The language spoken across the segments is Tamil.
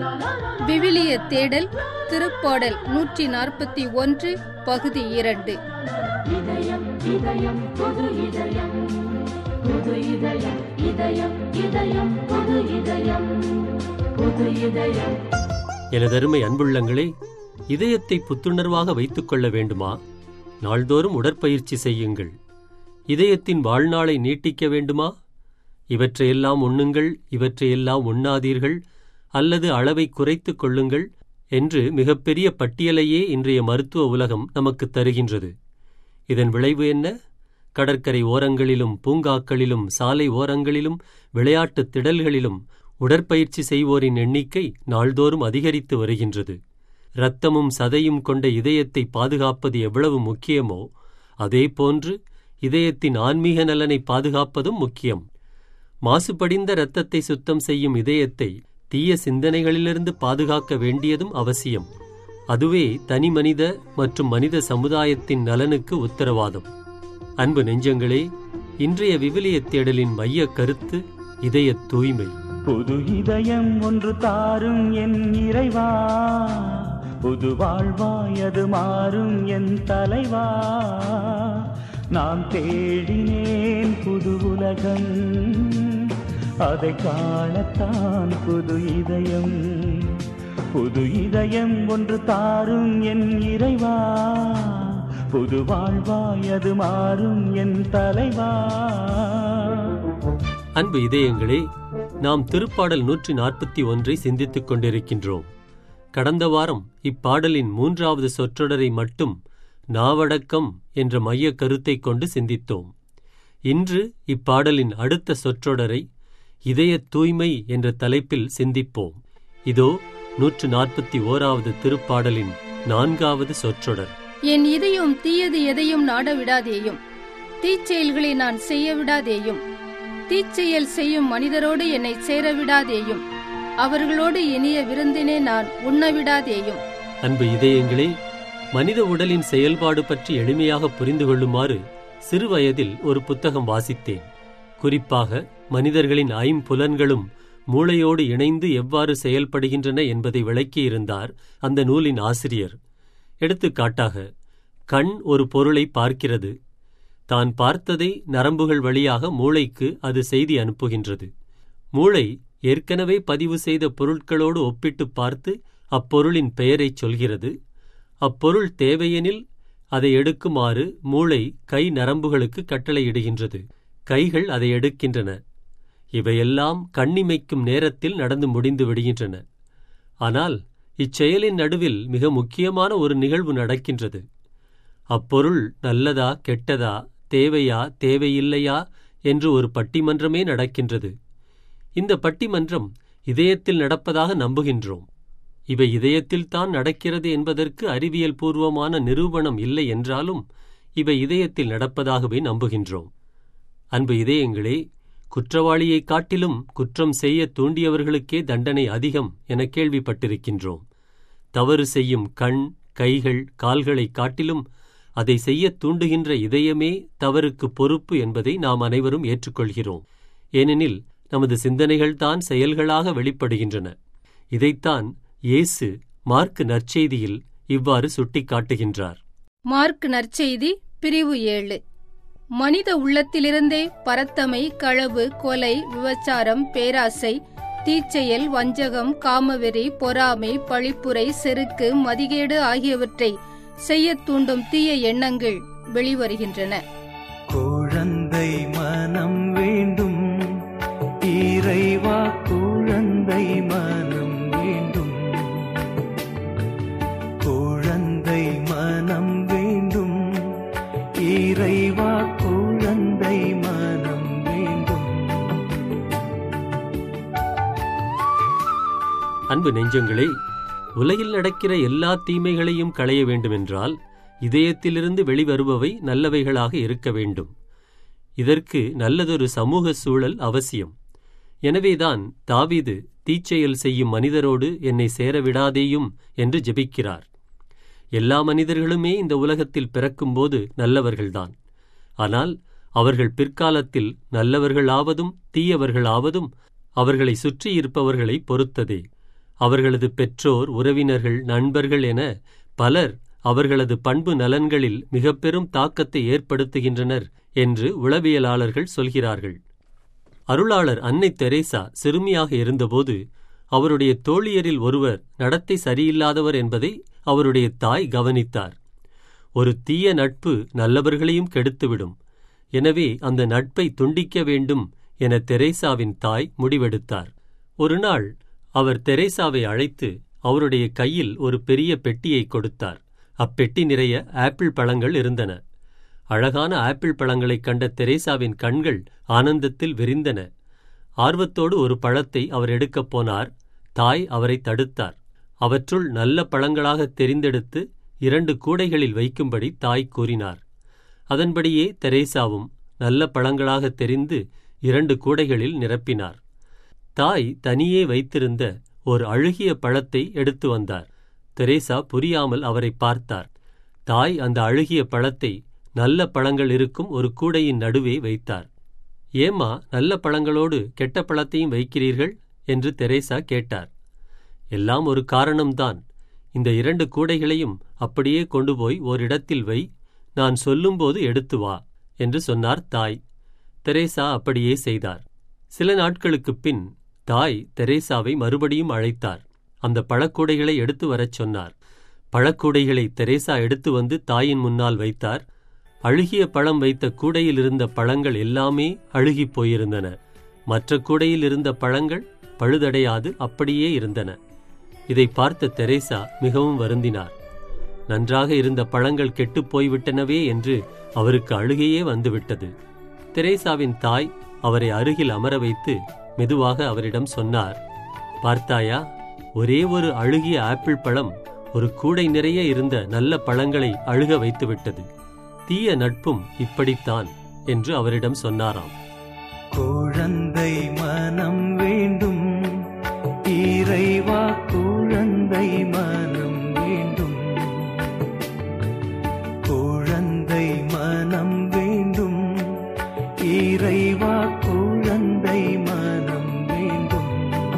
விவிலிய தேடல் திருப்பாடல் நூற்றி நாற்பத்தி ஒன்று பகுதி இரண்டு இதயம் இதயம் புது இதயம் புது இதயம் இதயம் இதயம் புது இதயம் புது இதயம் எனதருமை அன்புள்ளங்களே இதயத்தை புத்துணர்வாக வைத்துக் கொள்ள வேண்டுமா நாள்தோறும் உடற்பயிற்சி செய்யுங்கள் இதயத்தின் வாழ்நாளை நீட்டிக்க வேண்டுமா இவற்றையெல்லாம் உண்ணுங்கள் இவற்றையெல்லாம் உண்ணாதீர்கள் அல்லது அளவை குறைத்துக் கொள்ளுங்கள் என்று மிகப்பெரிய பட்டியலையே இன்றைய மருத்துவ உலகம் நமக்கு தருகின்றது இதன் விளைவு என்ன கடற்கரை ஓரங்களிலும் பூங்காக்களிலும் சாலை ஓரங்களிலும் விளையாட்டுத் திடல்களிலும் உடற்பயிற்சி செய்வோரின் எண்ணிக்கை நாள்தோறும் அதிகரித்து வருகின்றது இரத்தமும் சதையும் கொண்ட இதயத்தை பாதுகாப்பது எவ்வளவு முக்கியமோ அதேபோன்று இதயத்தின் ஆன்மீக நலனை பாதுகாப்பதும் முக்கியம் மாசுபடிந்த இரத்தத்தை சுத்தம் செய்யும் இதயத்தை தீய சிந்தனைகளிலிருந்து பாதுகாக்க வேண்டியதும் அவசியம் அதுவே தனி மனித மற்றும் மனித சமுதாயத்தின் நலனுக்கு உத்தரவாதம் அன்பு நெஞ்சங்களே இன்றைய விவிலிய தேடலின் மைய கருத்து இதய தூய்மை புது இதயம் ஒன்று தாரும் என் இறைவா புது வாழ்வாய் அது மாறும் என் தலைவா நான் தேடினேன் புது உலகம் அதை காணத்தான் புது இதயம் புது இதயம் ஒன்று தாரும் என் இறைவா புது வாழ்வாய் அது மாறும் என் தலைவா அன்பு இதயங்களே நாம் திருப்பாடல் நூற்றி நாற்பத்தி ஒன்றை சிந்தித்துக் கொண்டிருக்கின்றோம் கடந்த வாரம் இப்பாடலின் மூன்றாவது சொற்றொடரை மட்டும் நாவடக்கம் என்ற மைய கருத்தை கொண்டு சிந்தித்தோம் இன்று இப்பாடலின் அடுத்த சொற்றொடரை இதய தூய்மை என்ற தலைப்பில் சிந்திப்போம் இதோ நூற்று நாற்பத்தி ஓராவது திருப்பாடலின் நான்காவது சொற்றொடர் என் இதயம் தீயது எதையும் நாட விடாதேயும் தீச்செயல்களை நான் செய்ய விடாதேயும் தீச்செயல் செய்யும் மனிதரோடு என்னை சேர விடாதேயும் அவர்களோடு இனிய விருந்தினே நான் உண்ண விடாதேயும் அன்பு இதயங்களே மனித உடலின் செயல்பாடு பற்றி எளிமையாக புரிந்து கொள்ளுமாறு சிறுவயதில் ஒரு புத்தகம் வாசித்தேன் குறிப்பாக மனிதர்களின் ஐம்புலன்களும் மூளையோடு இணைந்து எவ்வாறு செயல்படுகின்றன என்பதை விளக்கியிருந்தார் அந்த நூலின் ஆசிரியர் எடுத்துக்காட்டாக கண் ஒரு பொருளை பார்க்கிறது தான் பார்த்ததை நரம்புகள் வழியாக மூளைக்கு அது செய்தி அனுப்புகின்றது மூளை ஏற்கனவே பதிவு செய்த பொருட்களோடு ஒப்பிட்டுப் பார்த்து அப்பொருளின் பெயரைச் சொல்கிறது அப்பொருள் தேவையெனில் அதை எடுக்குமாறு மூளை கை நரம்புகளுக்கு கட்டளையிடுகின்றது கைகள் அதை எடுக்கின்றன இவையெல்லாம் கண்ணிமைக்கும் நேரத்தில் நடந்து முடிந்து விடுகின்றன ஆனால் இச்செயலின் நடுவில் மிக முக்கியமான ஒரு நிகழ்வு நடக்கின்றது அப்பொருள் நல்லதா கெட்டதா தேவையா தேவையில்லையா என்று ஒரு பட்டிமன்றமே நடக்கின்றது இந்த பட்டிமன்றம் இதயத்தில் நடப்பதாக நம்புகின்றோம் இவை இதயத்தில்தான் நடக்கிறது என்பதற்கு அறிவியல் பூர்வமான நிரூபணம் இல்லை என்றாலும் இவை இதயத்தில் நடப்பதாகவே நம்புகின்றோம் அன்பு இதயங்களே குற்றவாளியைக் காட்டிலும் குற்றம் செய்ய தூண்டியவர்களுக்கே தண்டனை அதிகம் என கேள்விப்பட்டிருக்கின்றோம் தவறு செய்யும் கண் கைகள் கால்களைக் காட்டிலும் அதை செய்யத் தூண்டுகின்ற இதயமே தவறுக்கு பொறுப்பு என்பதை நாம் அனைவரும் ஏற்றுக்கொள்கிறோம் ஏனெனில் நமது சிந்தனைகள்தான் செயல்களாக வெளிப்படுகின்றன இதைத்தான் இயேசு மார்க்கு நற்செய்தியில் இவ்வாறு சுட்டிக்காட்டுகின்றார் மார்க் நற்செய்தி பிரிவு ஏழு மனித உள்ளத்திலிருந்தே பரத்தமை களவு கொலை விபச்சாரம் பேராசை தீச்செயல் வஞ்சகம் காமவெறி பொறாமை பழிப்புரை செருக்கு மதிகேடு ஆகியவற்றை செய்யத் தூண்டும் தீய எண்ணங்கள் வெளிவருகின்றன குழந்தை மனம் வேண்டும் இறைவா குழந்தை மனம் வேண்டும் குழந்தை மனம் வேண்டும் இறைவா குழந்தை மனம் வேண்டும் அன்பு நெஞ்சங்களே உலகில் நடக்கிற எல்லா தீமைகளையும் களைய வேண்டுமென்றால் இதயத்திலிருந்து வெளிவருபவை நல்லவைகளாக இருக்க வேண்டும் இதற்கு நல்லதொரு சமூக சூழல் அவசியம் எனவேதான் தாவீது தீச்செயல் செய்யும் மனிதரோடு என்னை சேரவிடாதேயும் என்று ஜெபிக்கிறார் எல்லா மனிதர்களுமே இந்த உலகத்தில் பிறக்கும்போது நல்லவர்கள்தான் ஆனால் அவர்கள் பிற்காலத்தில் நல்லவர்களாவதும் தீயவர்களாவதும் அவர்களை சுற்றியிருப்பவர்களை பொறுத்ததே அவர்களது பெற்றோர் உறவினர்கள் நண்பர்கள் என பலர் அவர்களது பண்பு நலன்களில் மிக பெரும் தாக்கத்தை ஏற்படுத்துகின்றனர் என்று உளவியலாளர்கள் சொல்கிறார்கள் அருளாளர் அன்னை தெரேசா சிறுமியாக இருந்தபோது அவருடைய தோழியரில் ஒருவர் நடத்தை சரியில்லாதவர் என்பதை அவருடைய தாய் கவனித்தார் ஒரு தீய நட்பு நல்லவர்களையும் கெடுத்துவிடும் எனவே அந்த நட்பை துண்டிக்க வேண்டும் என தெரேசாவின் தாய் முடிவெடுத்தார் ஒருநாள் அவர் தெரேசாவை அழைத்து அவருடைய கையில் ஒரு பெரிய பெட்டியை கொடுத்தார் அப்பெட்டி நிறைய ஆப்பிள் பழங்கள் இருந்தன அழகான ஆப்பிள் பழங்களைக் கண்ட தெரேசாவின் கண்கள் ஆனந்தத்தில் விரிந்தன ஆர்வத்தோடு ஒரு பழத்தை அவர் எடுக்கப் போனார் தாய் அவரை தடுத்தார் அவற்றுள் நல்ல பழங்களாக தெரிந்தெடுத்து இரண்டு கூடைகளில் வைக்கும்படி தாய் கூறினார் அதன்படியே தெரேசாவும் நல்ல பழங்களாக தெரிந்து இரண்டு கூடைகளில் நிரப்பினார் தாய் தனியே வைத்திருந்த ஒரு அழுகிய பழத்தை எடுத்து வந்தார் தெரேசா புரியாமல் அவரை பார்த்தார் தாய் அந்த அழுகிய பழத்தை நல்ல பழங்கள் இருக்கும் ஒரு கூடையின் நடுவே வைத்தார் ஏம்மா நல்ல பழங்களோடு கெட்ட பழத்தையும் வைக்கிறீர்கள் என்று தெரேசா கேட்டார் எல்லாம் ஒரு காரணம்தான் இந்த இரண்டு கூடைகளையும் அப்படியே கொண்டு போய் ஓரிடத்தில் வை நான் சொல்லும்போது எடுத்து வா என்று சொன்னார் தாய் தெரேசா அப்படியே செய்தார் சில நாட்களுக்குப் பின் தாய் தெரேசாவை மறுபடியும் அழைத்தார் அந்த பழக்கூடைகளை எடுத்து வரச் சொன்னார் பழக்கூடைகளை தெரேசா எடுத்து வந்து தாயின் முன்னால் வைத்தார் அழுகிய பழம் வைத்த கூடையில் இருந்த பழங்கள் எல்லாமே அழுகிப் போயிருந்தன மற்ற கூடையில் இருந்த பழங்கள் பழுதடையாது அப்படியே இருந்தன இதை பார்த்த தெரேசா மிகவும் வருந்தினார் நன்றாக இருந்த பழங்கள் கெட்டுப் போய்விட்டனவே என்று அவருக்கு அழுகையே வந்துவிட்டது தெரேசாவின் தாய் அவரை அருகில் அமர வைத்து மெதுவாக அவரிடம் சொன்னார் பார்த்தாயா ஒரே ஒரு அழுகிய ஆப்பிள் பழம் ஒரு கூடை நிறைய இருந்த நல்ல பழங்களை அழுக வைத்துவிட்டது தீய நட்பும் இப்படித்தான் என்று அவரிடம் சொன்னாராம் குழந்தை மனம் வேண்டும் இறைவா குழந்தை மனம் வேண்டும் குழந்தை மனம் வேண்டும் இறைவா குழந்தை மனம் வேண்டும்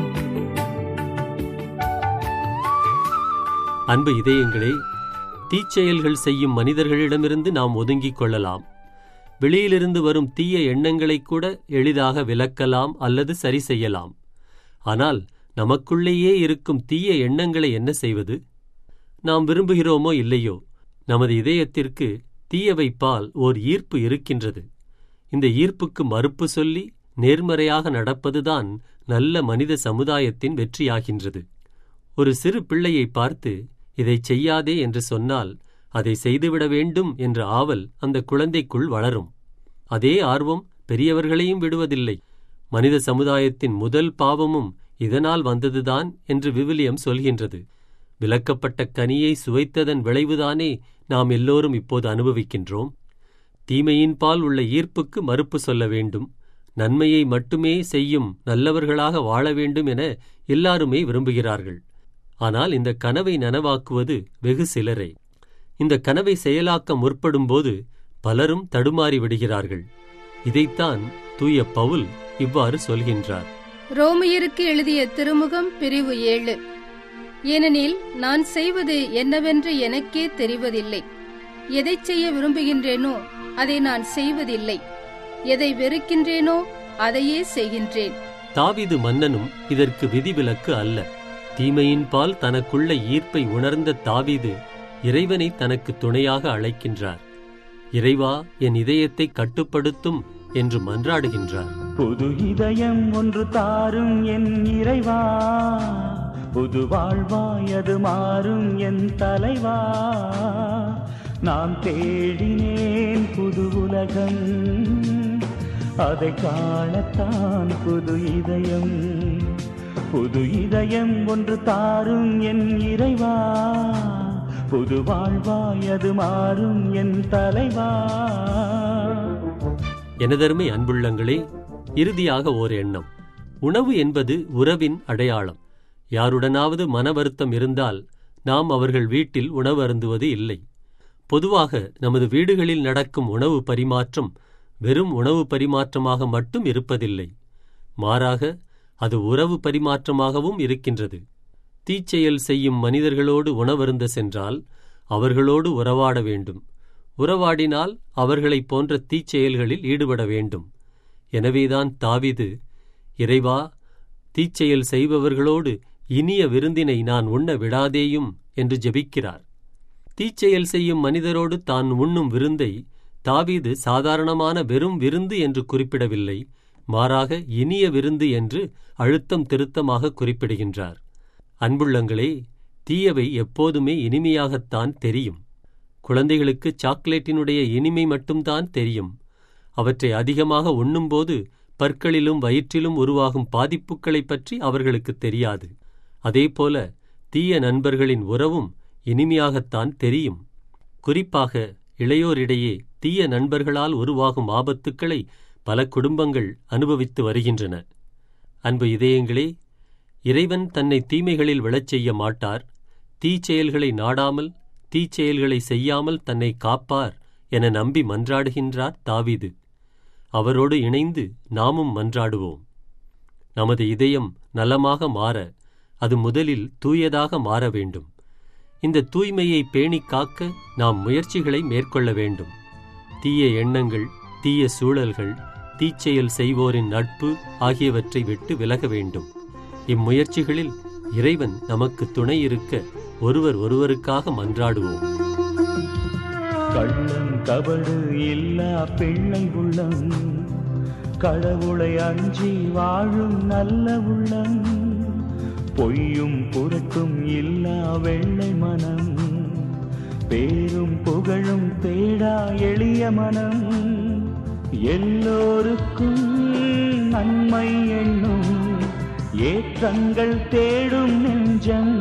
அன்பு இதயங்களே தீச்செயல்கள் செய்யும் மனிதர்களிடமிருந்து நாம் ஒதுங்கிக் கொள்ளலாம் வெளியிலிருந்து வரும் தீய எண்ணங்களை கூட எளிதாக விலக்கலாம் அல்லது சரி செய்யலாம் ஆனால் நமக்குள்ளேயே இருக்கும் தீய எண்ணங்களை என்ன செய்வது நாம் விரும்புகிறோமோ இல்லையோ நமது இதயத்திற்கு தீயவைப்பால் ஓர் ஈர்ப்பு இருக்கின்றது இந்த ஈர்ப்புக்கு மறுப்பு சொல்லி நேர்மறையாக நடப்பதுதான் நல்ல மனித சமுதாயத்தின் வெற்றியாகின்றது ஒரு சிறு பிள்ளையை பார்த்து இதை செய்யாதே என்று சொன்னால் அதை செய்துவிட வேண்டும் என்ற ஆவல் அந்த குழந்தைக்குள் வளரும் அதே ஆர்வம் பெரியவர்களையும் விடுவதில்லை மனித சமுதாயத்தின் முதல் பாவமும் இதனால் வந்ததுதான் என்று விவிலியம் சொல்கின்றது விலக்கப்பட்ட கனியை சுவைத்ததன் விளைவுதானே நாம் எல்லோரும் இப்போது அனுபவிக்கின்றோம் தீமையின் பால் உள்ள ஈர்ப்புக்கு மறுப்பு சொல்ல வேண்டும் நன்மையை மட்டுமே செய்யும் நல்லவர்களாக வாழ வேண்டும் என எல்லாருமே விரும்புகிறார்கள் ஆனால் இந்த கனவை நனவாக்குவது வெகு சிலரே இந்த கனவை செயலாக்க முற்படும்போது பலரும் தடுமாறி விடுகிறார்கள் இதைத்தான் தூய பவுல் இவ்வாறு சொல்கின்றார் ரோமியருக்கு எழுதிய திருமுகம் பிரிவு ஏழு ஏனெனில் நான் செய்வது என்னவென்று எனக்கே தெரிவதில்லை எதைச் செய்ய விரும்புகின்றேனோ அதை நான் செய்வதில்லை எதை வெறுக்கின்றேனோ அதையே செய்கின்றேன் தாவீது மன்னனும் இதற்கு விதிவிலக்கு அல்ல தீமையின் பால் தனக்குள்ள ஈர்ப்பை உணர்ந்த தாவீது இறைவனை தனக்கு துணையாக அழைக்கின்றார் இறைவா என் இதயத்தை கட்டுப்படுத்தும் என்று மன்றாடுகின்றார் புது இதயம் ஒன்று தாரும் என் இறைவா புது வாழ்வாய் அது மாறும் என் தலைவா நான் தேடினேன் புது உலகம் அதை காணத்தான் புது இதயம் புது இதயம் ஒன்று தாரும் என் இறைவா புது வாழ்வாய் அது மாறும் என் தலைவா எனதருமை அன்புள்ளங்களே இறுதியாக ஓர் எண்ணம் உணவு என்பது உறவின் அடையாளம் யாருடனாவது மன வருத்தம் இருந்தால் நாம் அவர்கள் வீட்டில் உணவு அருந்துவது இல்லை பொதுவாக நமது வீடுகளில் நடக்கும் உணவு பரிமாற்றம் வெறும் உணவு பரிமாற்றமாக மட்டும் இருப்பதில்லை மாறாக அது உறவு பரிமாற்றமாகவும் இருக்கின்றது தீச்செயல் செய்யும் மனிதர்களோடு உணவருந்த சென்றால் அவர்களோடு உறவாட வேண்டும் உறவாடினால் அவர்களைப் போன்ற தீச்செயல்களில் ஈடுபட வேண்டும் எனவேதான் தாவிது இறைவா தீச்செயல் செய்பவர்களோடு இனிய விருந்தினை நான் உண்ண விடாதேயும் என்று ஜெபிக்கிறார் தீச்செயல் செய்யும் மனிதரோடு தான் உண்ணும் விருந்தை தாவீது சாதாரணமான வெறும் விருந்து என்று குறிப்பிடவில்லை மாறாக இனிய விருந்து என்று அழுத்தம் திருத்தமாக குறிப்பிடுகின்றார் அன்புள்ளங்களே தீயவை எப்போதுமே இனிமையாகத்தான் தெரியும் குழந்தைகளுக்கு சாக்லேட்டினுடைய இனிமை மட்டும்தான் தெரியும் அவற்றை அதிகமாக உண்ணும்போது பற்களிலும் வயிற்றிலும் உருவாகும் பாதிப்புகளைப் பற்றி அவர்களுக்கு தெரியாது அதேபோல தீய நண்பர்களின் உறவும் இனிமையாகத்தான் தெரியும் குறிப்பாக இளையோரிடையே தீய நண்பர்களால் உருவாகும் ஆபத்துக்களை பல குடும்பங்கள் அனுபவித்து வருகின்றன அன்பு இதயங்களே இறைவன் தன்னை தீமைகளில் விழச் செய்ய மாட்டார் தீச்செயல்களை நாடாமல் தீச்செயல்களை செய்யாமல் தன்னை காப்பார் என நம்பி மன்றாடுகின்றார் தாவீது அவரோடு இணைந்து நாமும் மன்றாடுவோம் நமது இதயம் நலமாக மாற அது முதலில் தூயதாக மாற வேண்டும் இந்த தூய்மையை பேணிக் காக்க நாம் முயற்சிகளை மேற்கொள்ள வேண்டும் தீய எண்ணங்கள் தீய சூழல்கள் தீச்செயல் செய்வோரின் நட்பு ஆகியவற்றை விட்டு விலக வேண்டும் இம்முயற்சிகளில் இறைவன் நமக்கு துணை இருக்க ஒருவர் ஒருவருக்காக மன்றாடுவோம் கள்ளம் கபடு இல்லா பிள்ளை உள்ளம் கடவுளை அஞ்சி வாழும் நல்ல உள்ளம் பொய்யும் புரட்டும் இல்லா வெள்ளை மனம் பேரும் புகழும் தேடா எளிய மனம் எல்லோருக்கும் நன்மை எண்ணும் ஏற்றங்கள் தேடும் நெஞ்சம்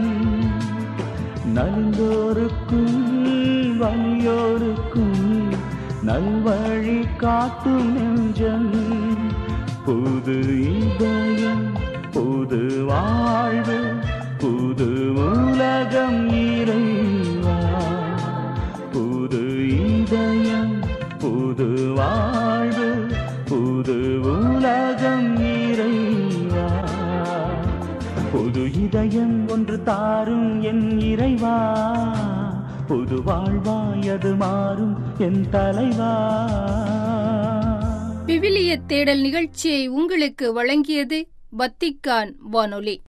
நலிந்தோருக்கும் வலியோருக்கும் நல்வழி காட்டும் நெஞ்சம் புது இதயம் புது வாழ்வு புது உலகம் இறைவா புது இதயம் புது வாழ்வு புது உலகம் இறைவா புது இதயம் ஒன்று தாரும் என் இறைவா புது வாழ்வாயது மாறும் என் தலைவா விவிலிய தேடல் நிகழ்ச்சியை உங்களுக்கு வழங்கியது வத்திக்கான் வானொலி